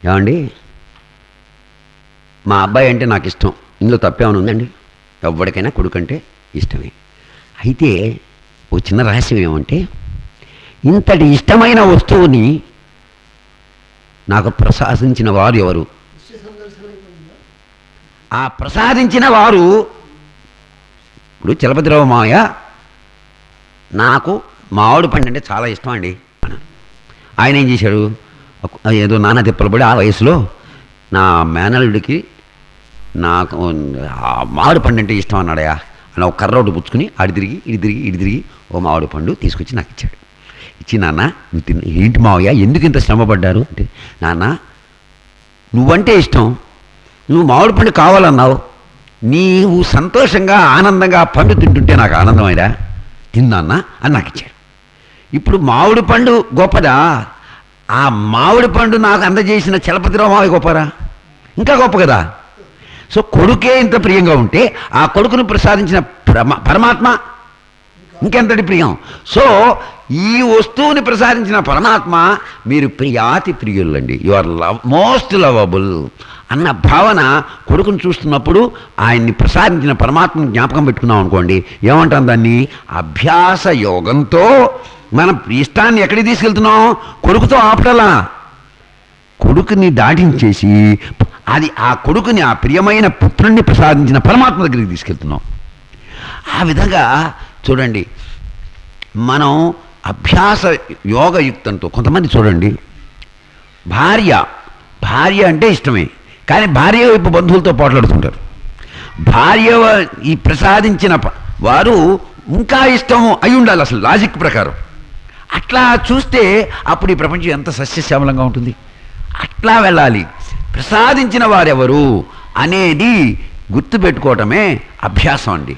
ఏమండి మా అబ్బాయి అంటే నాకు ఇష్టం ఇందులో తప్పేమైనా ఉందండి ఎవరికైనా కొడుకంటే ఇష్టమే అయితే ఓ చిన్న రహస్యం ఏమంటే ఇంతటి ఇష్టమైన వస్తువుని నాకు ప్రసాదించిన వారు ఎవరు ఆ ప్రసాదించిన వారు ఇప్పుడు చలపతిరావు మావయ్య నాకు మామిడి పండు అంటే చాలా ఇష్టం అండి అన్నాడు. ఆయన ఏం చేశాడు ఒక- ఏదో నాన్న తిప్పలబడి ఆ వయసులో నా మేనల్లుడికి నాకు ఆ మామిడి పండు అంటే ఇష్టం అన్నాడయా అని ఒక కర్ర ఒకటి పుచ్చుకుని అడి తిరిగి ఇడి తిరిగి ఇడి తిరిగి ఓ మామిడి పండు తీసుకొచ్చి నాకు ఇచ్చాడు ఇచ్చి నాన్న నువ్వు తిన్న ఏంటి మావయ్య ఎందుకు ఇంత శ్రమపడ్డారు అంటే నాన్న నువ్వంటే ఇష్టం నువ్వు మామిడి పండు కావాలన్నావు నీవు సంతోషంగా ఆనందంగా ఆ పండు తింటుంటే నాకు ఆనందమైరా తిన్నాన్నా అని నాకు ఇచ్చాడు ఇప్పుడు మామిడి పండు గొప్పదా ఆ మామిడి పండు నాకు అందజేసిన చలపతిరావు మావి గొప్పరా ఇంకా గొప్ప కదా సో కొడుకే ఇంత ప్రియంగా ఉంటే ఆ కొడుకును ప్రసాదించిన ప్రమ- పరమాత్మ ఇంకెంతటి ప్రియం సో ఈ వస్తువుని ప్రసాదించిన పరమాత్మ మీరు ప్రియాతి ప్రియులండి you are love most lovable అన్న భావన కొడుకును చూస్తున్నప్పుడు ఆయన్ని ప్రసాదించిన పరమాత్మను జ్ఞాపకం పెట్టుకున్నాం అనుకోండి ఏమంటాం దాన్ని అభ్యాస యోగంతో మన ఇష్టాన్ని ఎక్కడికి తీసుకెళ్తున్నాం కొడుకుతో ఆపడలా కొడుకుని దాటించేసి అది ఆ కొడుకుని ఆ ప్రియమైన పుత్రుణ్ణి ప్రసాదించిన పరమాత్మ దగ్గరికి తీసుకెళ్తున్నాం ఆ విధంగా చూడండి మనం అభ్యాస యోగయుక్తంతో కొంతమంది చూడండి భార్య భార్య అంటే ఇష్టమే కానీ భార్య వైపు బంధువులతో పోట్లాడుతుంటారు భార్య వ- ఈ ప్రసాదించిన ప- వారు ఇంకా ఇష్టము అయి ఉండాలి అసలు లాజిక్ ప్రకారం అట్లా చూస్తే అప్పుడు ఈ ప్రపంచం ఎంత సస్యశ్యామలంగా ఉంటుంది అట్లా వెళ్ళాలి ప్రసాదించిన వారెవరు అనేది గుర్తుపెట్టుకోవటమే అభ్యాసం అండి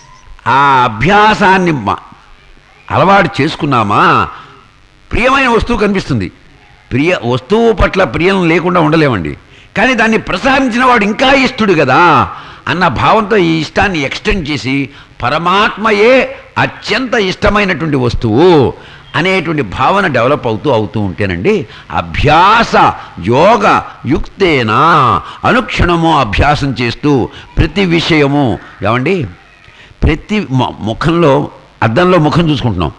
ఆ అభ్యాసాన్ని మ- అలవాటు చేసుకున్నామా ప్రియమైన వస్తువు కనిపిస్తుంది ప్రియ వస్తువు పట్ల ప్రియం లేకుండా ఉండలేమండి కానీ దాన్ని ప్రసాదించిన వాడు ఇంకా ఇష్టడు కదా అన్న భావంతో ఈ ఇష్టాన్ని ఎక్స్టెండ్ చేసి పరమాత్మయే అత్యంత ఇష్టమైనటువంటి వస్తువు అనేటువంటి భావన డెవలప్ అవుతూ అవుతూ ఉంటేనండి అభ్యాస యోగ యుక్తేనా అనుక్షణము అభ్యాసం చేస్తూ ప్రతి విషయము ఏమండి ప్రతి ము- ముఖంలో అద్దంలో ముఖం చూసుకుంటున్నాం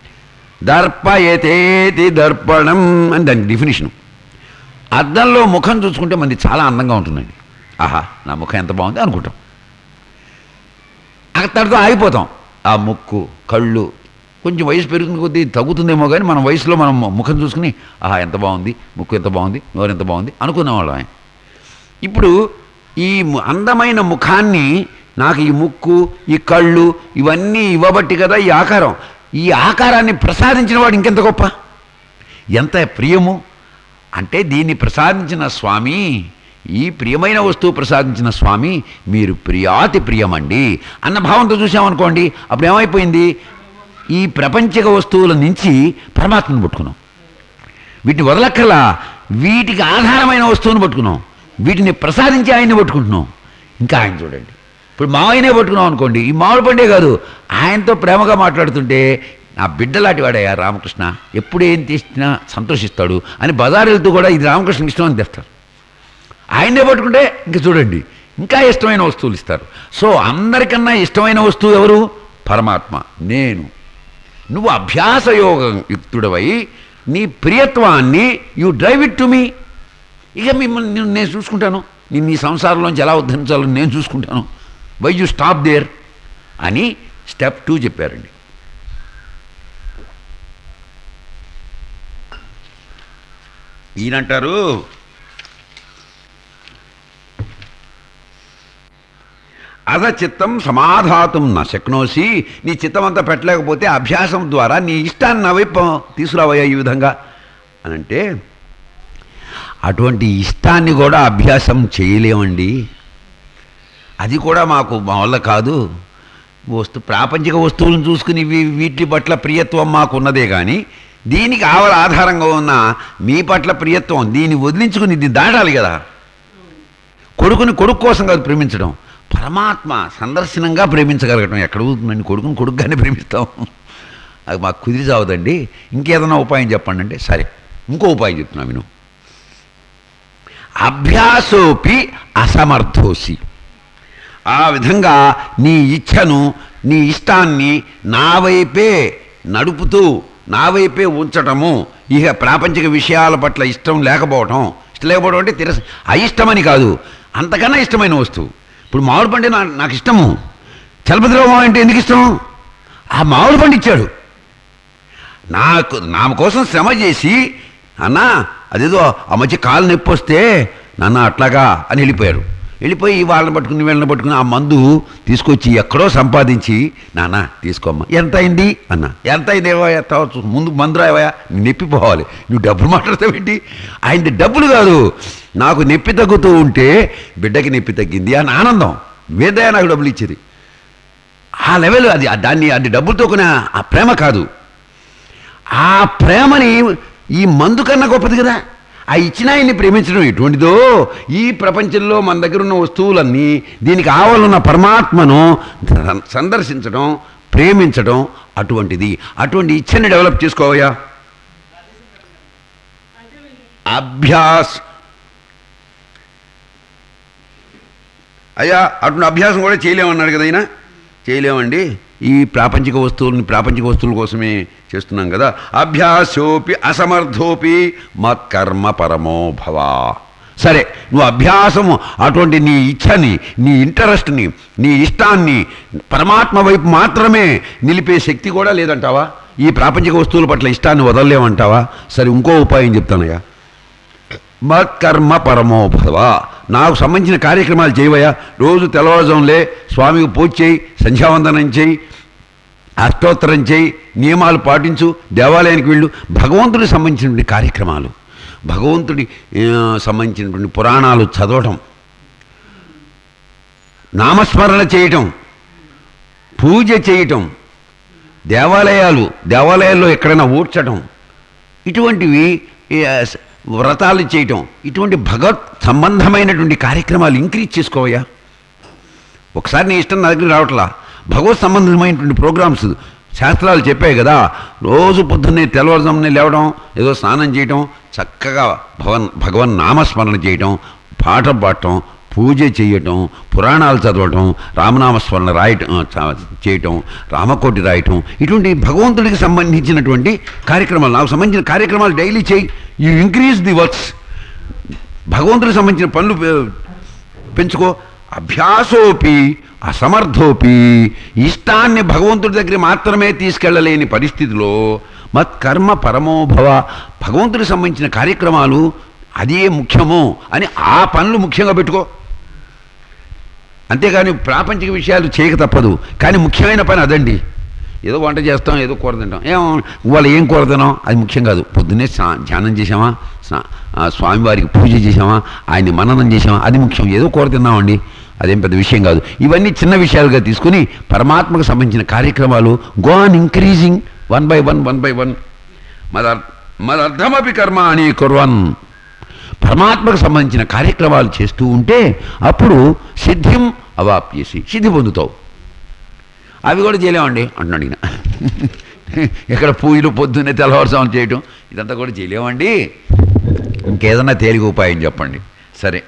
దర్ప ఏతేతి దర్పణం అని దాని డెఫినేషన్ అద్దంలో ముఖం చూసుకుంటే మనది చాలా అందంగా ఉంటుందండి ఆహా నా ముఖం ఎంత బాగుంది అనుకుంటాం అక్కడితో ఆగిపోతాం ఆ ముక్కు కళ్ళు కొంచెం వయసు పెరుగుతున్న కొద్దీ తగ్గుతుందేమో కానీ మన వయసులో మనం ముఖం చూసుకుని ఆహా ఎంత బాగుంది ముక్కు ఎంత బాగుంది నోరు ఎంత బాగుంది అనుకునేవాళ్ళం ఇప్పుడు ఈ ము- అందమైన ముఖాన్ని నాకు ఈ ముక్కు ఈ కళ్ళు ఇవన్నీ ఇవ్వబట్టి కదా ఈ ఆకారం ఈ ఆకారాన్ని ప్రసాదించిన వాడు ఇంకెంత గొప్ప ఎంత ప్రియము అంటే దీన్ని ప్రసాదించిన స్వామి ఈ ప్రియమైన వస్తువు ప్రసాదించిన స్వామి మీరు ప్రియాతి ప్రియమండి అన్న భావంతో చూసామనుకోండి అప్పుడు ఏమైపోయింది ఈ ప్రపంచక వస్తువుల నుంచి పరమాత్మను పట్టుకున్నాం వీటిని వదలక్కలా వీటికి ఆధారమైన వస్తువును పట్టుకున్నాం వీటిని ప్రసాదించి ఆయన్ని పట్టుకుంటున్నాం ఇంకా ఆయన చూడండి ఇప్పుడు మావయ్యనే పట్టుకున్నాం అనుకోండి ఈ మామిడి పండే కాదు ఆయనతో ప్రేమగా మాట్లాడుతుంటే నా బిడ్డలాంటి వాడయ్యా రామకృష్ణ ఎప్పుడు ఏం తీసినా సంతోషిస్తాడు అని బజారు వెళ్తూ కూడా ఇది రామకృష్ణకి ఇష్టం అని తెస్తారు ఆయన్నే పట్టుకుంటే ఇంక చూడండి ఇంకా ఇష్టమైన వస్తువులు ఇస్తారు సో అందరికన్నా ఇష్టమైన వస్తువు ఎవరు పరమాత్మ నేను నువ్వు అభ్యాసయోగ యుక్తుడవై నీ ప్రియత్వాన్ని you drive it to me ఇక మిమ్మల్ని నేను- నేను చూసుకుంటాను నేను నీ సంసారంలోంచి ఎలా ఉద్ధరించాలో నేను చూసుకుంటాను వై యు స్టాప్ దేర్ అని స్టెప్ టూ చెప్పారండి ఈయనంటారు అధ చిత్తం సమాధాతం నా శక్నోసి నీ చిత్తం అంతా పెట్టలేకపోతే అభ్యాసం ద్వారా నీ ఇష్టాన్ని నా వైపు తీసుకురావయ్యా ఈ విధంగా అని అంటే అటువంటి ఇష్టాన్ని కూడా అభ్యాసం చేయలేమండి అది కూడా మాకు మా వల్ల కాదు వస్తు ప్రాపంచిక వస్తువులను చూసుకుని వీ- వీటి పట్ల ప్రియత్వం మాకు ఉన్నదే కానీ దీనికి ఆవల ఆధారంగా ఉన్న మీ పట్ల ప్రియత్వం దీన్ని వదిలించుకుని దీన్ని దాటాలి కదా కొడుకుని కొడుకు కోసం కాదు ప్రేమించడం పరమాత్మ సందర్శనంగా ప్రేమించగలగటం ఎక్కడ అవుతుందండి కొడుకుని కొడుకుగానే ప్రేమిస్తాం అది మాకు కుదిరి చావదండి ఇంకేదైనా ఉపాయం చెప్పండి అంటే సరే ఇంకో ఉపాయం చెప్తున్నా విను అభ్యాసోపి అసమర్థోసి ఆ విధంగా నీ ఇచ్ఛను నీ ఇష్టాన్ని నా వైపే నడుపుతూ నా వైపే ఉంచటము ఇక ప్రాపంచిక విషయాల పట్ల ఇష్టం లేకపోవటం ఇష్టం లేకపోవడం అంటే తిరస్ అయిష్టమని కాదు అంతకన్నా ఇష్టమైన వస్తువు ఇప్పుడు మామిడి పండు నా నాకు ఇష్టము చలపతిరావు అంటే ఎందుకు ఇష్టం ఆ మామిడి పండు ఇచ్చాడు నాకు నా కోసం శ్రమ చేసి అన్నా అదేదో ఆ మధ్య కాలు నొప్పి వస్తే నాన్న అట్లాగా అని వెళ్ళిపోయారు వెళ్ళిపోయి వాళ్ళని పట్టుకుని వీళ్ళని పట్టుకుని ఆ మందు తీసుకొచ్చి ఎక్కడో సంపాదించి నాన్న తీసుకోమ్మా ఎంత అయింది అన్న ఎంత అయింది ఏవయ్యా తర్వాత ముందు మందు రావయా నొప్పి పోవాలి నువ్వు డబ్బులు మాట్లాడతావేంటి ఆయనది డబ్బులు కాదు నాకు నొప్పి తగ్గుతూ ఉంటే బిడ్డకి నొప్పి తగ్గింది అని ఆనందం వేదయా నాకు డబ్బులు ఇచ్చేది ఆ లెవెల్ అది దాన్ని అది డబ్బులతో కొనే ఆ ప్రేమ కాదు ఆ ప్రేమని ఈ మందు కన్నా గొప్పది కదా ఆ ఇచ్చిన ఆయన్ని ప్రేమించడం ఎటువంటిదో ఈ ప్రపంచంలో మన దగ్గర ఉన్న వస్తువులన్నీ దీనికి ఆవలున్న పరమాత్మను ద- సందర్శించడం ప్రేమించడం అటువంటిది అటువంటి ఇచ్చని డెవలప్ చేసుకోవయ్యా అభ్యాస్ అయ్యా అటువంటి అభ్యాసం కూడా చేయలేమన్నాడు కదా ఆయన చేయలేమండి ఈ ప్రాపంచిక వస్తువులని ప్రాపంచిక వస్తువుల కోసమే చేస్తున్నాం కదా అభ్యాసోపి అసమర్థోపి మత్కర్మ పరమో భవ సరే నువ్వు అభ్యాసము అటువంటి నీ ఇచ్ఛని నీ ఇంట్రెస్ట్ని నీ ఇష్టాన్ని పరమాత్మ వైపు మాత్రమే నిలిపే శక్తి కూడా లేదంటావా ఈ ప్రాపంచిక వస్తువుల పట్ల ఇష్టాన్ని వదలలేమంటావా సరే ఇంకో ఉపాయం చెప్తానయ్యా మత్కర్మ పరమో భవ నాకు సంబంధించిన కార్యక్రమాలు చేయవయ్యా రోజు తెల్లవారుజాములే స్వామికి పూజ చేయి సంధ్యావందనం చేయి అష్టోత్తరం చేయి నియమాలు పాటించు దేవాలయానికి వెళ్ళు భగవంతుడికి సంబంధించినటువంటి కార్యక్రమాలు భగవంతుడి ఆ, సంబంధించినటువంటి పురాణాలు చదవటం నామస్మరణ చేయటం పూజ చేయటం దేవాలయాలు దేవాలయాల్లో ఎక్కడైనా ఊడ్చటం ఇటువంటివి ఈ, ఆ, స- వ్రతాలు చేయటం ఇటువంటి భగవత్ సంబంధమైనటువంటి కార్యక్రమాలు ఇంక్రీజ్ చేసుకోవయ్యా ఒకసారి నీ ఇష్టం నా దగ్గర రావట్లా భగవత్ సంబంధమైనటువంటి ప్రోగ్రామ్స్ శాస్త్రాలు చెప్పాయి కదా రోజు పొద్దున్నే తెల్లవారుజామునే లేవడం ఏదో స్నానం చేయటం చక్కగా భగవన్ భగవన్ నామస్మరణ చేయటం పాట పాడటం పూజ చేయటం పురాణాలు చదవటం రామనామస్మరణ రాయటం ఆ, చ- చేయటం రామకోటి రాయటం ఇటువంటి భగవంతుడికి సంబంధించినటువంటి కార్యక్రమాలు నాకు సంబంధించిన కార్యక్రమాలు డైలీ చేయి యూ ఇంక్రీజ్ ది వర్క్స్ భగవంతుడికి సంబంధించిన పనులు పె- పెంచుకో అభ్యాసోపి అసమర్థోపి ఇష్టాన్ని భగవంతుడి దగ్గర మాత్రమే తీసుకెళ్ళలేని పరిస్థితిలో మత్కర్మ పరమోభవ భగవంతుడికి సంబంధించిన కార్యక్రమాలు అదే ముఖ్యము అని ఆ పనులు ముఖ్యంగా పెట్టుకో అంతేగాని ప్రాపంచిక విషయాలు చేయక తప్పదు కానీ ముఖ్యమైన పని అదండి ఏదో వంట చేస్తాం ఏదో కూర తింటాం ఏం వాళ్ళు ఏం కూర తినాం అది ముఖ్యం కాదు పొద్దున్నే స్నా- ధ్యానం చేసామా స్నా- ఆ స్వామివారికి పూజ చేసామా ఆయన్ని మననం చేసామా అది ముఖ్యం ఏదో కూర తిన్నామండి అదేం పెద్ద విషయం కాదు ఇవన్నీ చిన్న విషయాలుగా తీసుకుని పరమాత్మకు సంబంధించిన కార్యక్రమాలు go on increasing one by one one by one మదర్ మదర్థమపి కర్మ అని కుర్వన్ పరమాత్మకు సంబంధించిన కార్యక్రమాలు చేస్తూ ఉంటే అప్పుడు సిద్ధిం అవాప్యేసి సిద్ధి పొందుతావు అవి కూడా చేయలేమండి అంటున్నాడు ఈయన ఇక్కడ పూజలు పొద్దున్నే తెల్లవారుసాము చేయటం ఇదంతా కూడా చేయలేమండి ఇంకేదన్నా తేలిక ఉపాయం చెప్పండి సరే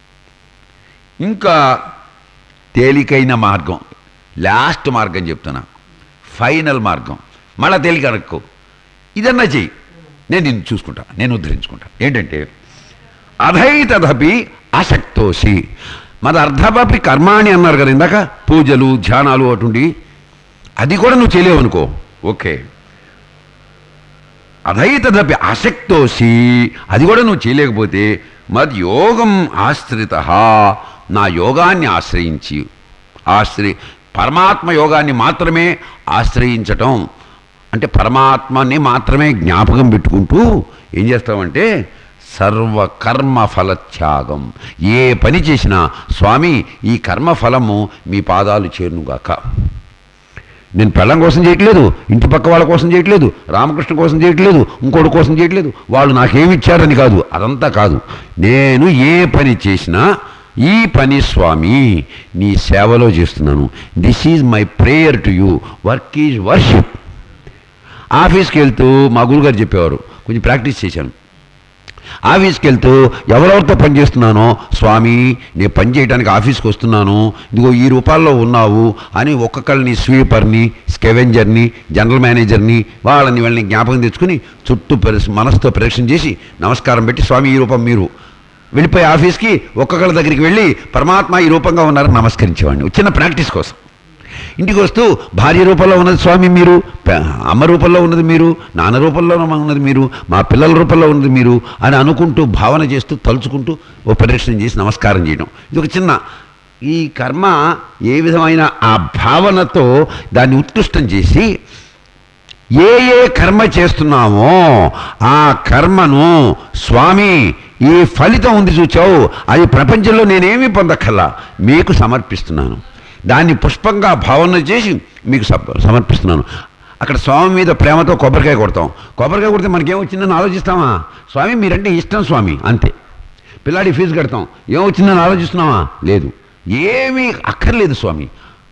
ఇంకా తేలికైన మార్గం లాస్ట్ మార్గం చెప్తున్నా ఫైనల్ మార్గం మళ్ళా తేలిక అడక్కు ఇదన్నా చెయ్యి నేను నిన్ను చూసుకుంటా నేను ఉద్ధరించుకుంటా ఏంటంటే అధైతదపి అసక్తోసి మరి అర్ధపి కర్మాణి అన్నారు కదా ఇందాక పూజలు ధ్యానాలు అటువంటి అది కూడా నువ్వు చేయలేవు అనుకో ఓకే అధైతదపి ఆసక్తోసి అది కూడా నువ్వు చేయలేకపోతే మద్ యోగం ఆశ్రిత నా యోగాన్ని ఆశ్రయించి ఆశ్రయి పరమాత్మ యోగాన్ని మాత్రమే ఆశ్రయించటం అంటే పరమాత్మని మాత్రమే జ్ఞాపకం పెట్టుకుంటూ ఏం చేస్తామంటే సర్వ కర్మ ఫలత్యాగం ఏ పని చేసినా స్వామి ఈ కర్మ ఫలము మీ పాదాలు చేరునుగాక నేను పెళ్ళం కోసం చేయట్లేదు ఇంటి పక్క వాళ్ళ కోసం చేయట్లేదు రామకృష్ణ కోసం చేయట్లేదు ఇంకోటి కోసం చేయట్లేదు వాళ్ళు నాకేమి ఇచ్చారని కాదు అదంతా కాదు నేను ఏ పని చేసినా ఈ పని స్వామి నీ సేవలో చేస్తున్నాను this is my prayer to you work is worship ఆఫీస్కి వెళ్తూ మా గురుగారు చెప్పేవారు కొంచెం ప్రాక్టీస్ చేశాను ఆఫీస్కి వెళ్తూ ఎవరెవరితో పని చేస్తున్నానో స్వామి నేను పని చేయడానికి ఆఫీస్కి వస్తున్నాను ఇదిగో ఈ రూపాల్లో ఉన్నావు అని ఒక్కొక్కరిని స్వీపర్ని స్కెవెంజర్ని జనరల్ మేనేజర్ని వాళ్ళని వాళ్ళని జ్ఞాపకం తెచ్చుకుని చుట్టూ పరిశ మనసుతో పరీక్షణ చేసి నమస్కారం పెట్టి స్వామి ఈ రూపం మీరు వెళ్ళిపోయి ఆఫీస్కి ఒక్కొక్కరి దగ్గరికి వెళ్ళి పరమాత్మ ఈ రూపంగా ఉన్నారని నమస్కరించేవాడిని చిన్న ప్రాక్టీస్ కోసం ఇంటికి వస్తూ భార్య రూపంలో ఉన్నది స్వామి మీరు ప- అమ్మ రూపంలో ఉన్నది మీరు నాన్న రూపంలో ఉన్నది మీరు మా పిల్లల రూపంలో ఉన్నది మీరు అని అనుకుంటూ భావన చేస్తూ తలుచుకుంటూ ఓ ప్రదక్షిణ చేసి నమస్కారం చేయడం ఇది ఒక చిన్న ఈ కర్మ ఏ విధమైన ఆ భావనతో దాన్ని ఉత్కృష్టం చేసి ఏ ఏ కర్మ చేస్తున్నామో ఆ కర్మను స్వామి ఈ ఫలితం ఉంది చూచావు అది ప్రపంచంలో నేనేమీ పొందక్కర్లా మీకు సమర్పిస్తున్నాను దాన్ని పుష్పంగా భావన చేసి మీకు సమ- సమర్పిస్తున్నాను అక్కడ స్వామి మీద ప్రేమతో కొబ్బరికాయ కొడతాం కొబ్బరికాయ కొడితే మనకేమొచ్చిందని ఆలోచిస్తామా స్వామి మీరంటే ఇష్టం స్వామి అంతే పిల్లాడి ఫీజు కడతాం ఏమొచ్చిందని ఆలోచిస్తున్నామా లేదు ఏమీ అక్కర్లేదు స్వామి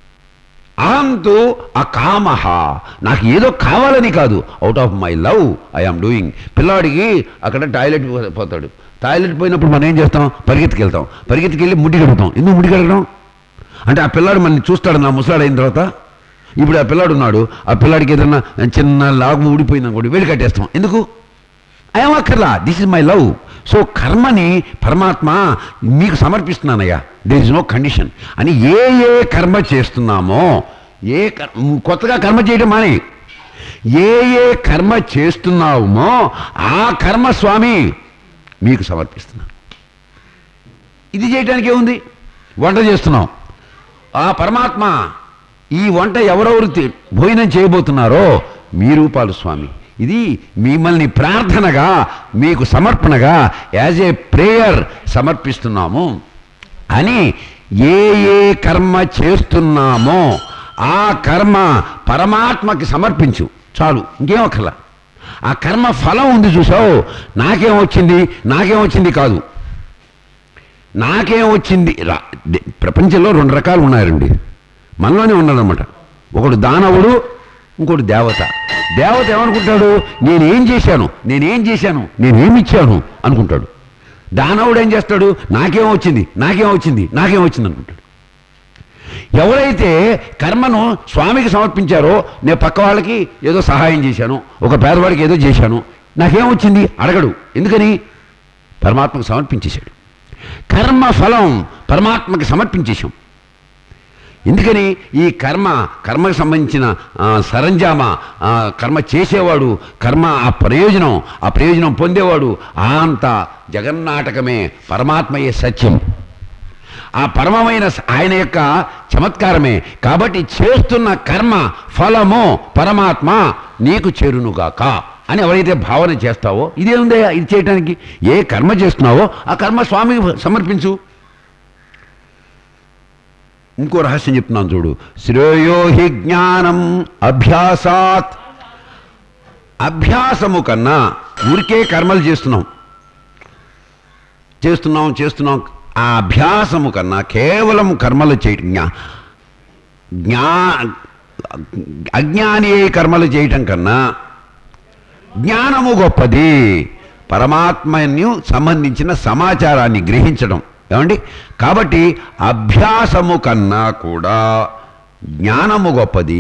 అహంతు అకామహ నాకు ఏదో కావాలని కాదు out of my love I am doing పిల్లాడికి అక్కడ టాయిలెట్ పో- పోతాడు టాయిలెట్ పోయినప్పుడు మనం ఏం చేస్తాం పరిగెత్తుకు వెళ్తాం పరిగెత్తుకు వెళ్ళి ముడి కడుగుతాం ఎందుకు ముడి కడగడం అంటే ఆ పిల్లాడు మనని చూస్తాడు నా ముసలాడు అయిన తర్వాత ఇప్పుడు ఆ పిల్లాడు ఉన్నాడు ఆ పిల్లాడికి ఏదన్నా చిన్న లాగు ఊడిపోయింది అనుకోండి వెళ్ళి కట్టేస్తాం ఎందుకు ఐఎమ్ అక్కర్లా this is my love so కర్మని పరమాత్మ మీకు సమర్పిస్తున్నానయ్యా దేర్ ఇస్ నో కండిషన్ అని ఏ ఏ కర్మ చేస్తున్నామో ఏ కర్- కొత్తగా కర్మ చేయడం మాని ఏ ఏ కర్మ చేస్తున్నామో ఆ కర్మ స్వామి మీకు సమర్పిస్తున్నాను ఇది చేయడానికి ఏముంది వంట చేస్తున్నాం ఆ పరమాత్మ ఈ వంట ఎవరెవరు తి- భోజనం చేయబోతున్నారో మీ రూపాలు స్వామి ఇది మిమ్మల్ని ప్రార్థనగా మీకు సమర్పణగా యాజ్ ఏ ప్రేయర్ సమర్పిస్తున్నాము అని ఏ ఏ కర్మ చేస్తున్నామో ఆ కర్మ పరమాత్మకి సమర్పించు చాలు ఇంకేం అక్కర్లా ఆ కర్మ ఫలం ఉంది చూసావు నాకేం వచ్చింది నాకేం వచ్చింది కాదు నాకేం వచ్చింది రా దే- ప్రపంచంలో రెండు రకాలు ఉన్నారండి మనలోనే ఉన్నాడనమాట ఒకడు దానవుడు ఇంకోటి దేవత దేవత ఏమనుకుంటాడు నేనేం చేశాను నేనేం చేశాను నేనేమి ఇచ్చాను అనుకుంటాడు దానవుడు ఏం చేస్తాడు నాకేం వచ్చింది నాకేం వచ్చింది నాకేం వచ్చింది అనుకుంటాడు ఎవరైతే కర్మను స్వామికి సమర్పించారో నేను పక్క వాళ్ళకి ఏదో సహాయం చేశాను ఒక పేదవాడికి ఏదో చేశాను నాకేం వచ్చింది అడగడు ఎందుకని పరమాత్మకు సమర్పించేశాడు కర్మ ఫలం పరమాత్మకి సమర్పించేశాం ఎందుకని ఈ కర్మ కర్మకు సంబంధించిన ఆ, సరంజామా ఆ, కర్మ చేసేవాడు కర్మ ఆ ప్రయోజనం ఆ ప్రయోజనం పొందేవాడు ఆ అంత జగన్నాటకమే పరమాత్మయే సత్యం ఆ పరమమైన స- ఆయన యొక్క చమత్కారమే కాబట్టి చేస్తున్న కర్మ ఫలము పరమాత్మ నీకు చేరునుగాక అని ఎవరైతే భావన చేస్తావో ఇదేముందే ఇది చేయటానికి ఏ కర్మ చేస్తున్నావో ఆ కర్మ స్వామికి సమర్పించు ఇంకో రహస్యం చెప్తున్నాను చూడు శ్రేయో హి జ్ఞానం అభ్యాసాత్ అభ్యాసము కన్నా ఊరికే కర్మలు చేస్తున్నాం చేస్తున్నాం చేస్తున్నాం ఆ అభ్యాసము కన్నా కేవలం కర్మలు చేయటం జ్ఞా జ్ఞా అజ్ఞాని అయి కర్మలు చేయటం కన్నా జ్ఞానము గొప్పది పరమాత్మను సంబంధించిన సమాచారాన్ని గ్రహించడం ఏమండి కాబట్టి అభ్యాసము కన్నా కూడా జ్ఞానము గొప్పది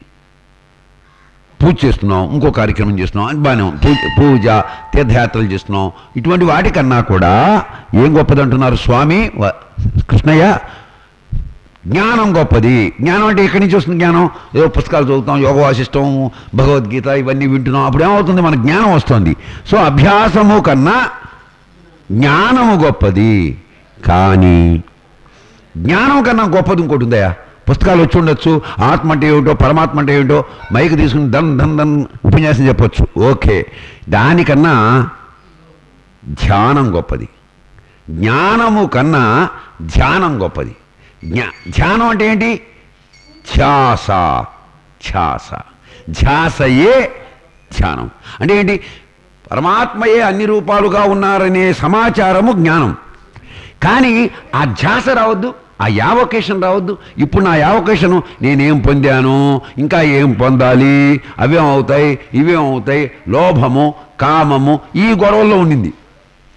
పూజ చేస్తున్నాం ఇంకో కార్యక్రమం చేస్తున్నాం అది బాగానే ఉంది. పూజ పూజ తీర్థయాత్రలు చేస్తున్నాం ఇటువంటి వాటికన్నా కూడా ఏం గొప్పది అంటున్నారు స్వామి వ- కృష్ణయ్య జ్ఞానం గొప్పది జ్ఞానం అంటే ఎక్కడి నుంచి వస్తుంది జ్ఞానం ఏదో పుస్తకాలు చదువుతాం యోగ వాసిష్టం భగవద్గీత ఇవన్నీ వింటున్నాం అప్పుడు ఏమవుతుంది మన జ్ఞానం వస్తుంది సో అభ్యాసము కన్నా జ్ఞానము గొప్పది కానీ జ్ఞానం కన్నా గొప్పది ఇంకోటి ఉందయా పుస్తకాలు వచ్చి ఉండొచ్చు ఆత్మ అంటే ఏమిటో పరమాత్మ అంటే ఏమిటో మైక్ తీసుకుని దన్ దన్ దన్ ఉపన్యాసం చెప్పొచ్చు ఓకే దానికన్నా ధ్యానం గొప్పది జ్ఞానము కన్నా ధ్యానం గొప్పది జ్ఞా ధ్యానం అంటే ఏంటి ధ్యాస ధ్యాస ధ్యాసయే ధ్యానం అంటే ఏంటి పరమాత్మయే అన్ని రూపాలుగా ఉన్నారనే సమాచారము జ్ఞానం కానీ ఆ ధ్యాస రావద్దు ఆ యావకేషన్ రావద్దు ఇప్పుడు నా యావకేషను నేనేం పొందాను ఇంకా ఏం పొందాలి అవేం అవుతాయి ఇవేం అవుతాయి లోభము కామము ఈ గొడవల్లో ఉండింది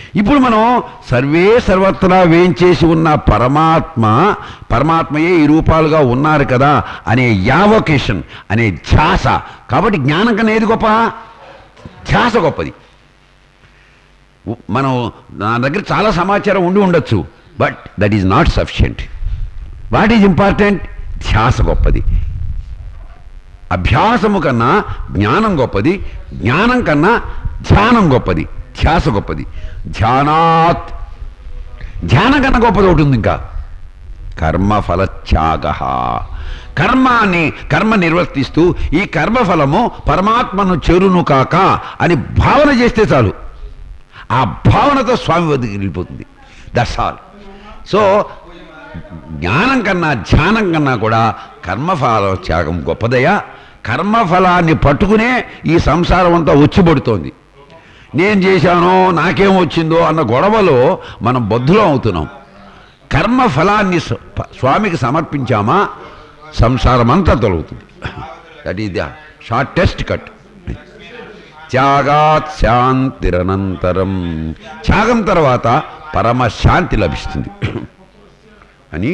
ఇప్పుడు మనం సర్వే సర్వత్రా వేయించేసి ఉన్న పరమాత్మ పరమాత్మయే ఈ రూపాలుగా ఉన్నారు కదా అనే యావకేషన్ అనే ధ్యాస కాబట్టి జ్ఞానం కన్నా ఏది గొప్ప ధ్యాస గొప్పది ఉ- మనం నా దగ్గర చాలా సమాచారం ఉండి ఉండొచ్చు but that is not sufficient what is important ధ్యాస గొప్పది అభ్యాసము కన్నా జ్ఞానం గొప్పది జ్ఞానం కన్నా ధ్యానం గొప్పది ధ్యాస గొప్పది ధ్యానాత్ ధ్యానం కన్నా గొప్పది ఒకటి ఉంది ఇంకా కర్మఫల త్యాగ కర్మాన్ని కర్మ నిర్వర్తిస్తూ ఈ కర్మఫలము పరమాత్మను చేరును కాక అని భావన చేస్తే చాలు ఆ భావనతో స్వామి వద్దకు వెళ్ళిపోతుంది దట్స్ ఆల్ సో జ్ఞానం కన్నా ధ్యానం కన్నా కూడా కర్మఫల త్యాగం గొప్పదయ్యా కర్మఫలాన్ని పట్టుకునే ఈ సంసారం అంతా వచ్చిపడుతోంది నేను చేశానో నాకేం వచ్చిందో అన్న గొడవలో మనం బద్ధులం అవుతున్నాం కర్మఫలాన్ని స్వ- ప- స్వామికి సమర్పించామా సంసారం అంతా తొలగుతుంది that is the shortest cut త్యాగాత్ శాంతిరనంతరం త్యాగం తర్వాత పరమ శాంతి లభిస్తుంది అని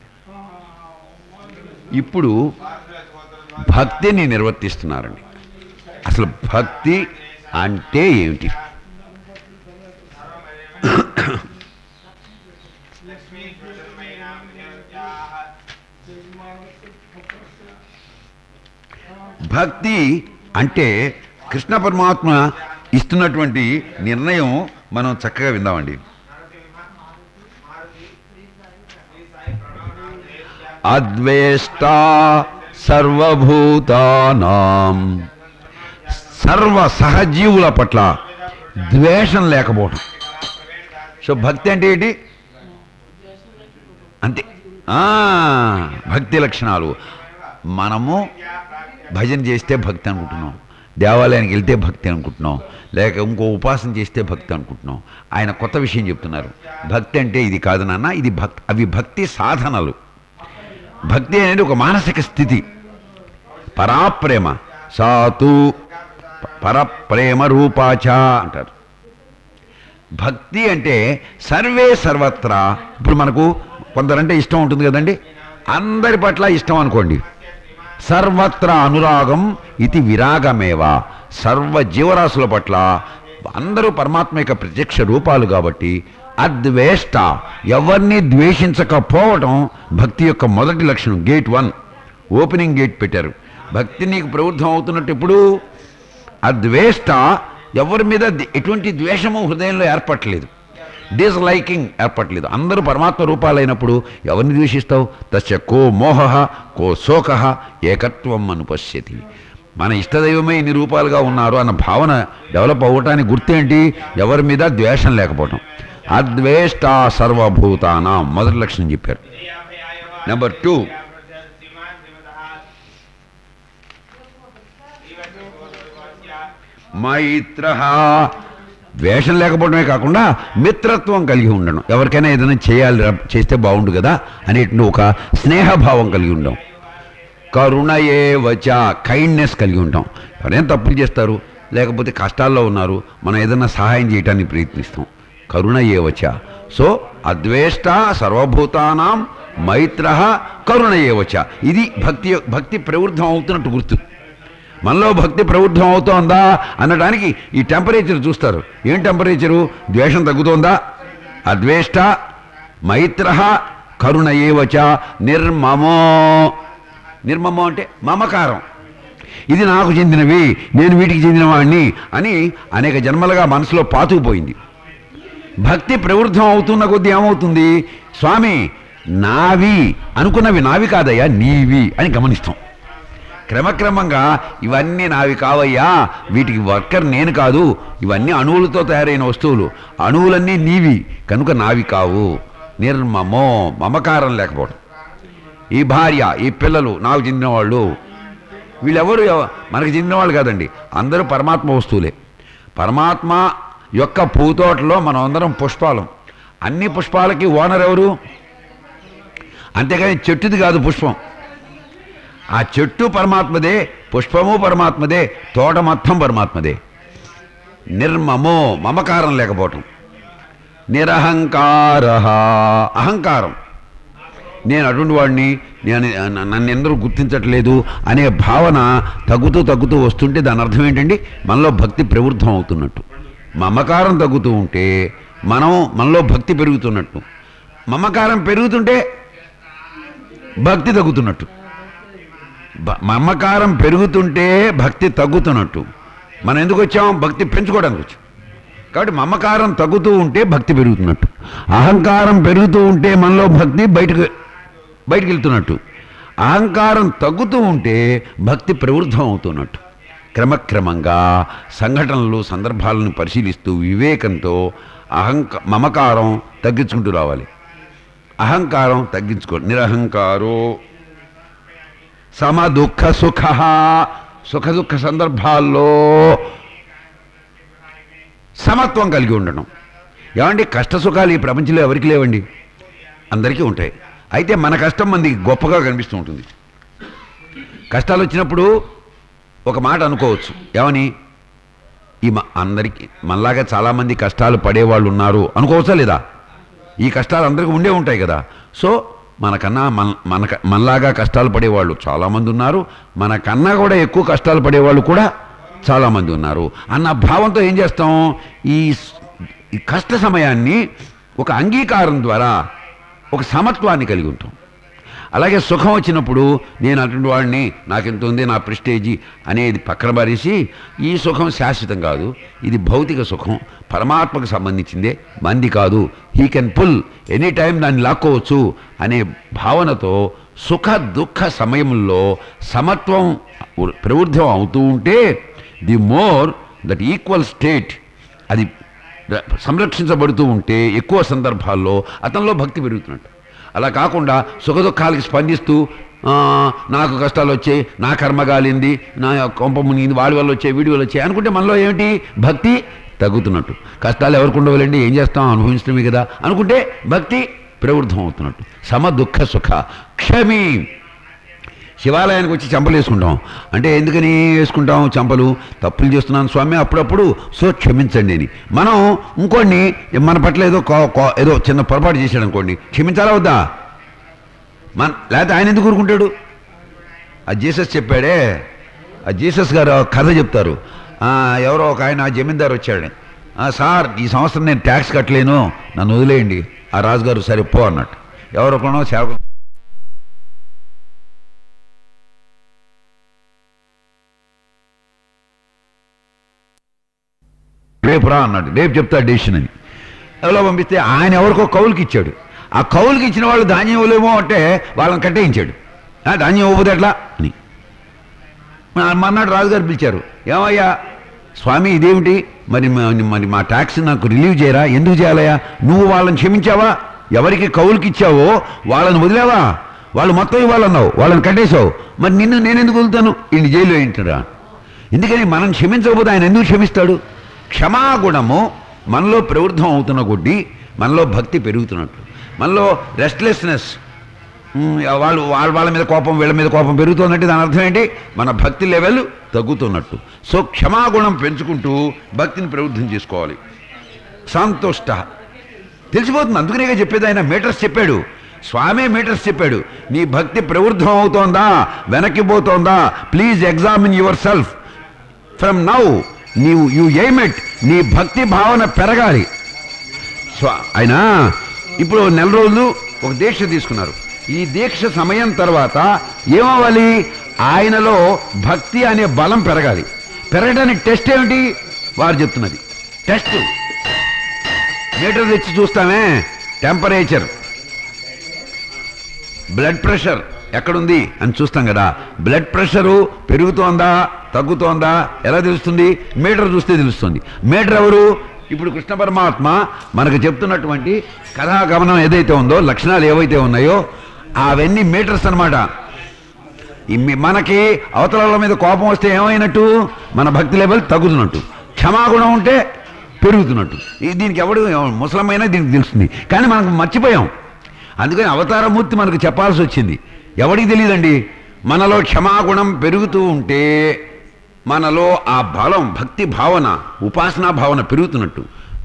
ఇప్పుడు భక్తిని నిర్వర్తిస్తున్నారండి అసలు భక్తి అంటే ఏమిటి భక్తి అంటే కృష్ణ పరమాత్మ ఇస్తున్నటువంటి నిర్ణయం మనం చక్కగా విందామండి అద్వేష్ట సర్వభూతానాం సర్వ సహజీవుల పట్ల ద్వేషం లేకపోవడం సో భక్తి అంటే ఏంటి అంతే ఆ, భక్తి లక్షణాలు మనము భజన చేస్తే భక్తి అనుకుంటున్నాం దేవాలయానికి వెళ్తే భక్తి అనుకుంటున్నాం లేక ఇంకో ఉపాసన చేస్తే భక్తి అనుకుంటున్నాం ఆయన కొత్త విషయం చెప్తున్నారు భక్తి అంటే ఇది కాదు నాన్న ఇది భక్ అవి భక్తి సాధనలు భక్తి అనేది ఒక మానసిక స్థితి పరాప్రేమ సాతు పరప్రేమ రూపాచ అంటారు భక్తి అంటే సర్వే సర్వత్రా ఇప్పుడు మనకు కొందరంటే ఇష్టం ఉంటుంది కదండి అందరి పట్ల ఇష్టం అనుకోండి సర్వత్రా అనురాగం ఇది విరాగమేవా సర్వ జీవరాశుల పట్ల అందరూ పరమాత్మ యొక్క ప్రత్యక్ష రూపాలు కాబట్టి అద్వేష్ట ఎవరిని ద్వేషించకపోవటం భక్తి యొక్క మొదటి లక్షణం గేట్ వన్ ఓపెనింగ్ గేట్ పెట్టారు భక్తి నీకు ప్రవృద్ధం అవుతున్నట్టు ఇప్పుడు అద్వేష్ట ఎవరి మీద ది- ఎటువంటి ద్వేషము హృదయంలో ఏర్పట్టలేదు డిస్లైకింగ్ ఏర్పట్టలేదు అందరూ పరమాత్మ రూపాలైనప్పుడు ఎవరిని ద్వేషిస్తావు తస్య కో మోహ కో శోక ఏకత్వం అనుపశ్యతి మన ఇష్టదైవమే ఇన్ని రూపాలుగా ఉన్నారు అన్న భావన డెవలప్ అవ్వటానికి గుర్తేంటి ఎవరి మీద ద్వేషం లేకపోవటం అద్వేష్ట సర్వభూతానాం మొదటి లక్షణం చెప్పారు నెంబర్ టూ మైత్ర ద్వేషం లేకపోవడమే కాకుండా మిత్రత్వం కలిగి ఉండడం ఎవరికైనా ఏదైనా చేయాలి రా- చేస్తే బాగుండు కదా అనేటువంటి ఒక స్నేహభావం కలిగి ఉండడం కరుణయే వచ కైండ్నెస్ కలిగి ఉంటాం ఎవరైనా తప్పులు చేస్తారు లేకపోతే కష్టాల్లో ఉన్నారు మనం ఏదైనా సహాయం చేయడానికి ప్రయత్నిస్తాం కరుణ ఏవచ సో అద్వేష్ట సర్వభూతానాం మైత్ర కరుణ ఏవచ ఇది భక్తి భక్తి ప్రవృద్ధం అవుతున్నట్టు గుర్తు మనలో భక్తి ప్రవృద్ధం అవుతోందా అనడానికి ఈ టెంపరేచర్ చూస్తారు ఏం టెంపరేచరు ద్వేషం తగ్గుతోందా అద్వేష్ట మైత్ర కరుణ ఏవచ నిర్మమో నిర్మమో అంటే మమకారం ఇది నాకు చెందినవి నేను వీటికి చెందినవాడిని అని అనేక జన్మలుగా మనసులో పాతుకుపోయింది భక్తి ప్రవృద్ధం అవుతున్న కొద్దీ ఏమవుతుంది స్వామి నావి అనుకున్నవి నావి కాదయ్యా నీవి అని గమనిస్తాం క్రమక్రమంగా ఇవన్నీ నావి కావయ్యా వీటికి వర్కర్ నేను కాదు ఇవన్నీ అణువులతో తయారైన వస్తువులు అణువులన్నీ నీవి కనుక నావి కావు నిర్మమో మమకారం లేకపోవడం ఈ భార్య ఈ పిల్లలు నాకు చెందిన వాళ్ళు వీళ్ళెవరు ఎవ- మనకు చెందిన వాళ్ళు కాదండి అందరూ పరమాత్మ వస్తువులే పరమాత్మ యొక్క పూతోటలో మనం అందరం పుష్పాలం అన్ని పుష్పాలకి ఓనర్ ఎవరు అంతేగాని చెట్టుది కాదు పుష్పం ఆ చెట్టు పరమాత్మదే పుష్పము పరమాత్మదే తోట మొత్తం పరమాత్మదే నిర్మమో మమకారం లేకపోవటం నిరహంకార అహంకారం నేను అటువంటి వాడిని నేను న- నన్ను ఎందరూ గుర్తించట్లేదు అనే భావన తగ్గుతూ తగ్గుతూ వస్తుంటే దాని అర్థం ఏంటండి మనలో భక్తి ప్రవృద్ధం అవుతున్నట్టు మమకారం తగ్గుతూ ఉంటే మనం మనలో భక్తి పెరుగుతున్నట్టు మమకారం పెరుగుతుంటే భక్తి తగ్గుతున్నట్టు బ- మమకారం పెరుగుతుంటే భక్తి తగ్గుతున్నట్టు మనం ఎందుకు వచ్చాం భక్తి పెంచుకోవడానికి వచ్చాం కాబట్టి మమకారం తగ్గుతూ ఉంటే భక్తి పెరుగుతున్నట్టు అహంకారం పెరుగుతూ ఉంటే మనలో భక్తి బయటకు బయటకు వెళ్తున్నట్టు అహంకారం తగ్గుతూ ఉంటే భక్తి ప్రవృద్ధం అవుతున్నట్టు క్రమక్రమంగా సంఘటనలు సందర్భాలను పరిశీలిస్తూ వివేకంతో అహంక మమకారం తగ్గించుకుంటూ రావాలి అహంకారం తగ్గించుకో నిరహంకారో సమ దుఃఖ సుఖ సుఖ దుఃఖ సందర్భాల్లో సమత్వం కలిగి ఉండడం ఏమండి కష్ట సుఖాలు ఈ ప్రపంచంలో ఎవరికి లేవండి అందరికీ ఉంటాయి అయితే మన కష్టం మంది గొప్పగా కనిపిస్తూ ఉంటుంది కష్టాలు వచ్చినప్పుడు ఒక మాట అనుకోవచ్చు ఏమని ఈ మ- అందరికీ మనలాగా చాలామంది కష్టాలు పడేవాళ్ళు ఉన్నారు అనుకోవచ్చా లేదా ఈ కష్టాలు అందరికీ ఉండే ఉంటాయి కదా సో మనకన్నా మన మన మనలాగా కష్టాలు పడేవాళ్ళు చాలామంది ఉన్నారు మనకన్నా కూడా ఎక్కువ కష్టాలు పడేవాళ్ళు కూడా చాలామంది ఉన్నారు అన్న భావంతో ఏం చేస్తాం ఈ స్- ఈ కష్ట సమయాన్ని ఒక అంగీకారం ద్వారా ఒక సమత్వాన్ని కలిగి ఉంటాం అలాగే సుఖం వచ్చినప్పుడు నేను అటువంటి వాడిని నాకెంత ఉంది నా ప్రెస్టేజీ అనేది పక్కన పారేసి ఈ సుఖం శాశ్వతం కాదు ఇది భౌతిక సుఖం పరమాత్మకు సంబంధించిందే మంది కాదు he can pull any time దాన్ని లాక్కోవచ్చు అనే భావనతో సుఖ దుఃఖ సమయంలో సమత్వం ఉ- ప్రవృద్ధం అవుతూ ఉంటే the more that equal state అది ర- సంరక్షించబడుతూ ఉంటే ఎక్కువ సందర్భాల్లో అతనిలో భక్తి పెరుగుతున్నట్టు అలా కాకుండా సుఖదుఖాలకి స్పందిస్తూ "ఆ, నాకు కష్టాలు వచ్చాయి నా కర్మ గాలింది నా కొంప మునిగింది వాడి వల్ల వచ్చాయి వీడి వల్ల వచ్చాయి అనుకుంటే మనలో ఏమిటి భక్తి తగ్గుతున్నట్టు కష్టాలు ఎవరికి ఉండవాలండి ఏం చేస్తాం అనుభవించడమే కదా అనుకుంటే భక్తి ప్రవృద్ధం అవుతున్నట్టు సమ దుఃఖ సుఖ క్షమి శివాలయానికి వచ్చి చంపలు వేసుకుంటాం అంటే ఎందుకని వేసుకుంటాం చంపలు తప్పులు చేస్తున్నాను స్వామి అప్పుడప్పుడు సో క్షమించండి అని మనం ఇంకోడిని మన పట్ల ఏదో కో- కో- ఏదో చిన్న పొరపాటు చేశాడు అనుకోండి క్షమించాలా వద్దా మన లేకపోతే ఆయన ఎందుకు ఊరుకుంటాడు ఆ జీసస్ చెప్పాడే ఆ జీసస్ గారు ఒక కథ చెప్తారు ఆ, ఎవరో ఒక ఆయన జమీందారు వచ్చాడు "ఆ, సార్ ఈ సంవత్సరం నేను ట్యాక్స్ కట్టలేను నన్ను వదిలేయండి ఆ రాజుగారు సరే పో అన్నట్టు ఎవరో కొనో సేవకు రేపు రా అన్నాడు రేపు చెప్తా డెసిషన్ అని ఎవరో పంపిస్తే ఆయన ఎవరికో కౌలుకి ఇచ్చాడు ఆ కౌలుకి ఇచ్చిన వాళ్ళు ధాన్యం ఇవ్వలేమో అంటే వాళ్ళని కట్టేయించాడు "ఆ, ధాన్యం ఇవ్వదు ఎట్లా అని మా- మర్నాడు రాజుగారు పిలిచారు ఏమయ్యా స్వామి ఇదేమిటి మరి మా- మరి మా ట్యాక్స్ నాకు రిలీవ్ చేయరా ఎందుకు చేయాలయ్యా నువ్వు వాళ్ళని క్షమించావా ఎవరికి కౌలుకి ఇచ్చావో వాళ్ళని వదిలేవా వాళ్ళు మొత్తం ఇవ్వాలన్నావు వాళ్ళని కట్టేశావు మరి నిన్ను నేను ఎందుకు వదులుతాను ఈయన జైల్లో ఏంటరా ఎందుకని మనం క్షమించకపోతే ఆయన ఎందుకు క్షమిస్తాడు క్షమాగుణము మనలో ప్రవృద్ధం అవుతున్న కొద్దీ మనలో భక్తి పెరుగుతున్నట్లు మనలో రెస్ట్లెస్నెస్ ఉమ్, వాళ్ళు వాళ్ళ వాళ్ళ మీద కోపం వీళ్ళ మీద కోపం పెరుగుతున్నట్టు దాని అర్థం ఏంటి మన భక్తి లెవెల్ తగ్గుతున్నట్టు సో క్షమాగుణం పెంచుకుంటూ భక్తిని ప్రవృద్ధం చేసుకోవాలి సంతుష్ట తెలిసిపోతుంది అందుకనే చెప్పేది ఆయన మీటర్స్ చెప్పాడు స్వామి మీటర్స్ చెప్పాడు నీ భక్తి ప్రవృద్ధం అవుతోందా వెనక్కి పోతోందా please examine yourself from now నీవు యు ఎయిమ్ ఇట్ నీ భక్తి భావన పెరగాలి స్వ ఆయన ఇప్పుడు నెల రోజులు ఒక దీక్ష తీసుకున్నారు ఈ దీక్ష సమయం తర్వాత ఏమవ్వాలి ఆయనలో భక్తి అనే బలం పెరగాలి పెరగడానికి టెస్ట్ ఏమిటి వారు చెప్తున్నది టెస్ట్ మీటర్ తెచ్చి చూస్తామే టెంపరేచర్ బ్లడ్ ప్రెషర్ ఎక్కడుంది అని చూస్తాం కదా బ్లడ్ ప్రెషరు పెరుగుతోందా తగ్గుతోందా ఎలా తెలుస్తుంది మీటర్ చూస్తే తెలుస్తుంది మీటర్ ఎవరు ఇప్పుడు కృష్ణ పరమాత్మ మనకు చెప్తున్నటువంటి కథాగమనం ఏదైతే ఉందో లక్షణాలు ఏవైతే ఉన్నాయో అవన్నీ మీటర్స్ అన్నమాట ఈ మీ- మనకి అవతల వాళ్ళ మీద కోపం వస్తే ఏమైనట్టు మన భక్తి లెవెల్ తగ్గుతున్నట్టు క్షమాగుణం ఉంటే పెరుగుతున్నట్టు ఈ- దీనికి ఎవడు ముసలమైనా దీనికి తెలుస్తుంది కానీ మనకు మర్చిపోయాం అందుకని అవతారమూర్తి మనకు చెప్పాల్సి వచ్చింది ఎవడికి తెలియదండి మనలో క్షమాగుణం పెరుగుతూ ఉంటే మనలో ఆ బలం భక్తి భావన ఉపాసనా భావన పెరుగుతున్నట్టు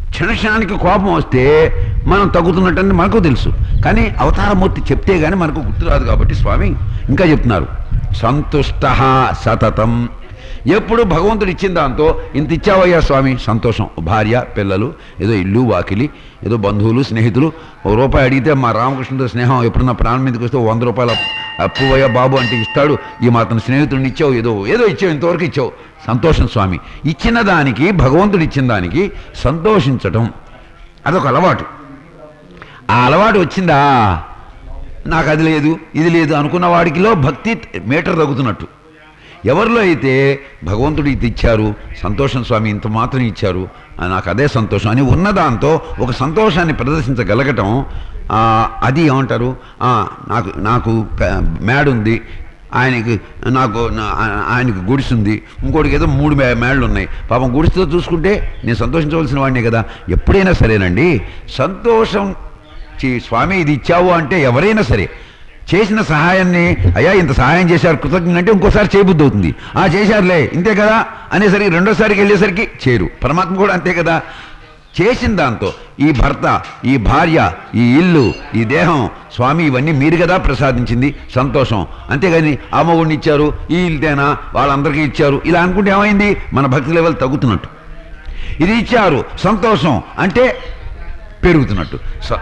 క్షణక్షణానికి కోపం వస్తే మనం తగ్గుతున్నట్టని మనకు తెలుసు కానీ అవతారమూర్తి చెప్తే గానీ మనకు గుర్తురాదు కాబట్టి స్వామి ఇంకా చెప్తున్నారు సంతుష్ట సతతం ఎప్పుడు భగవంతుడు ఇచ్చిన దాంతో ఇంత ఇచ్చావయ్యా స్వామి సంతోషం భార్య పిల్లలు ఏదో ఇల్లు వాకిలి ఏదో బంధువులు స్నేహితులు ఒక రూపాయి అడిగితే మా రామకృష్ణుడితో స్నేహం ఎప్పుడన్నా ప్రాణం మీదకి వస్తే ఓ వంద రూపాయలు అప్పువయ్యా బాబు అంటే ఇస్తాడు ఈ మాత్రం స్నేహితుడిని ఇచ్చావు ఏదో ఏదో ఇచ్చావు ఇంతవరకు ఇచ్చావు సంతోషం స్వామి ఇచ్చిన దానికి భగవంతుడు ఇచ్చిన దానికి సంతోషించటం అదొక అలవాటు ఆ అలవాటు వచ్చిందా నాకు అది లేదు ఇది లేదు అనుకున్న వాడికిలో భక్తి మీటర్ తగ్గుతున్నట్టు ఎవరిలో అయితే భగవంతుడు ఇది ఇచ్చారు సంతోషం స్వామి ఇంత మాత్రం ఇచ్చారు ఆ, నాకు అదే సంతోషం అని ఉన్నదాంతో ఒక సంతోషాన్ని ప్రదర్శించగలగటం ఆ, అది ఏమంటారు ఆ, నాకు నాకు ప- మేడ ఉంది ఆయనకి నాకు నా- ఆ- ఆయనకి గుడిసుంది ఇంకోటికి ఏదో మూడు మే మేళ్ళు ఉన్నాయి పాపం గుడిసుతో చూసుకుంటే నేను సంతోషించవలసిన వాడినే కదా ఎప్పుడైనా సరేనండి సంతోషం చి- స్వామి ఇది ఇచ్చావు అంటే ఎవరైనా సరే చేసిన సహాయాన్ని అయ్యా ఇంత సహాయం చేశారు కృతజ్ఞ అంటే ఇంకోసారి చేయబుద్ధి అవుతుంది ఆ చేశారులే ఇంతే కదా అనేసరికి రెండోసారికి వెళ్ళేసరికి చేరు పరమాత్మ కూడా అంతే కదా చేసిన దాంతో ఈ భర్త ఈ భార్య ఈ ఇల్లు ఈ దేహం స్వామి ఇవన్నీ మీరు కదా ప్రసాదించింది సంతోషం అంతేగాని ఆ మగుడిని ఇచ్చారు ఈ ఇల్లుతేనా వాళ్ళందరికీ ఇచ్చారు ఇలా అనుకుంటే ఏమైంది మన భక్తి లెవెల్ తగ్గుతున్నట్టు ఇది ఇచ్చారు సంతోషం అంటే పెరుగుతున్నట్టు స-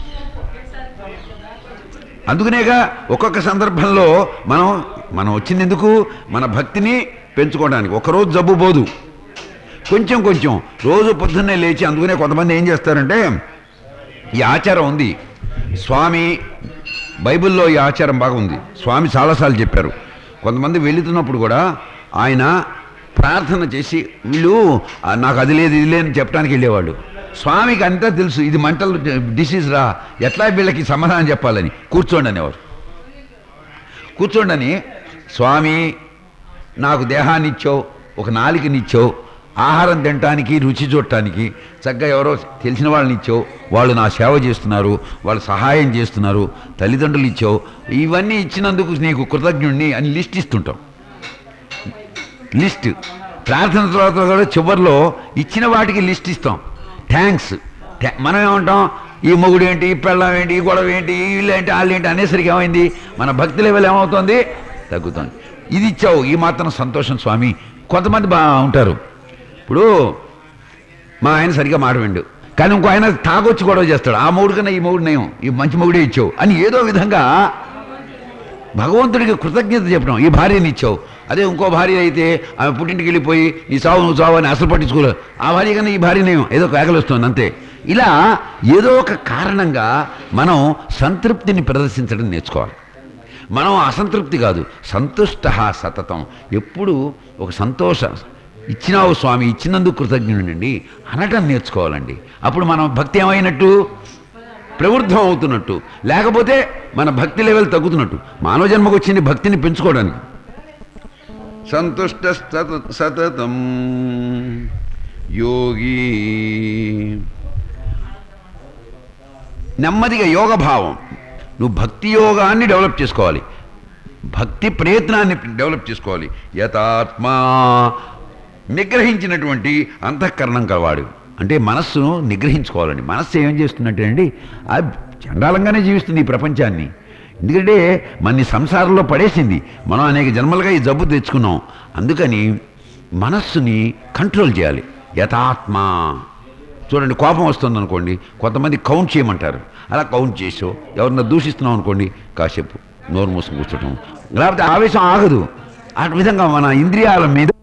అందుకనేగా ఒక్కొక్క సందర్భంలో మనం మనం వచ్చింది ఎందుకు మన భక్తిని పెంచుకోవడానికి ఒకరోజు జబ్బు పోదు కొంచెం కొంచెం రోజు పొద్దున్నే లేచి అందుకనే కొంతమంది ఏం చేస్తారంటే ఈ ఆచారం ఉంది స్వామి బైబిల్లో ఈ ఆచారం బాగా ఉంది స్వామి చాలాసార్లు చెప్పారు కొంతమంది వెళుతున్నప్పుడు కూడా ఆయన ప్రార్థన చేసి వీళ్ళు "ఆ, నాకు అది లేదు ఇది లేదని చెప్పడానికి వెళ్ళేవాళ్ళు స్వామికి అంతా తెలుసు ఇది మంటల్ డిసీజ్ రా ఎట్లా వీళ్ళకి సమాధానం చెప్పాలని కూర్చోండి అనేవారు కూర్చోండని స్వామి నాకు దేహాన్ని ఇచ్చావు ఒక నాలికనిచ్చావు ఆహారం తినటానికి రుచి చూడటానికి చక్కగా ఎవరో తెలిసిన వాళ్ళని ఇచ్చావు వాళ్ళు నా సేవ చేస్తున్నారు వాళ్ళు సహాయం చేస్తున్నారు తల్లిదండ్రులు ఇచ్చావు ఇవన్నీ ఇచ్చినందుకు నీకు కృతజ్ఞుణ్ణి అని లిస్ట్ ఇస్తుంటాం లిస్ట్ ప్రార్థన తర్వాత కూడా చివరిలో ఇచ్చిన వాటికి లిస్ట్ ఇస్తాం థ్యాంక్స్ మనం ఏమంటాం ఈ మొగుడు ఏంటి ఈ పెళ్ళం ఏంటి ఈ గొడవ ఏంటి ఈ ఇల్లు ఏంటి వాళ్ళు ఏంటి అనేసరికి ఏమైంది మన భక్తి లెవెల్ ఏమవుతుంది తగ్గుతుంది ఇది ఇచ్చావు ఈ మాత్రం సంతోషం స్వామి కొంతమంది బా ఉంటారు ఇప్పుడు మా ఆయన సరిగ్గా మాట విండు కానీ ఇంకో ఆయన తాగొచ్చి గొడవ చేస్తాడు ఆ మూడు కన్నా ఈ మూడు నయం ఈ మంచి మొగుడే ఇచ్చావు అని ఏదో విధంగా భగవంతుడికి కృతజ్ఞత చెప్పడం ఈ భార్యని ఇచ్చావు అదే ఇంకో భార్య అయితే ఆమె పుట్టింటికి వెళ్ళిపోయి నీ చావు నువ్వు చావు అని అసలు పట్టించుకోలేదు ఆ భార్య కన్నా ఈ భార్యనేమో ఏదో కేకలుస్తుంది అంతే ఇలా ఏదో ఒక కారణంగా మనం సంతృప్తిని ప్రదర్శించడం నేర్చుకోవాలి మనం అసంతృప్తి కాదు సంతుష్ట సతతం ఎప్పుడు ఒక సంతోష ఇచ్చినావు స్వామి ఇచ్చినందుకు కృతజ్ఞుడండి అనటం నేర్చుకోవాలండి అప్పుడు మనం భక్తి ఏమైనట్టు ప్రవృద్ధం అవుతున్నట్టు లేకపోతే మన భక్తి లెవెల్ తగ్గుతున్నట్టు మానవ జన్మకు వచ్చింది భక్తిని పెంచుకోవడానికి సంతుష్ట సత- సతతం యోగి నెమ్మదిగా యోగ భావం నువ్వు భక్తి యోగాన్ని డెవలప్ చేసుకోవాలి భక్తి ప్రయత్నాన్ని డెవలప్ చేసుకోవాలి యథాత్మా నిగ్రహించినటువంటి అంతఃకరణం కలవాడు అంటే మనస్సును నిగ్రహించుకోవాలండి మనస్సు ఏం చేస్తుందంటే అండి అది చండాలంగానే జీవిస్తుంది ఈ ప్రపంచాన్ని ఎందుకంటే మన సంసారంలో పడేసింది మనం అనేక జన్మలుగా ఈ జబ్బు తెచ్చుకున్నాం అందుకని మనస్సుని కంట్రోల్ చేయాలి యథాత్మ చూడండి కోపం వస్తుంది అనుకోండి కొంతమంది కౌంట్ చేయమంటారు అలా కౌంట్ చేసో ఎవరన్నా దూషిస్తున్నాం అనుకోండి కాసేపు నోరు మూసుకు కూర్చోటం లేకపోతే ఆవేశం ఆగదు ఆ విధంగా మన ఇంద్రియాల మీద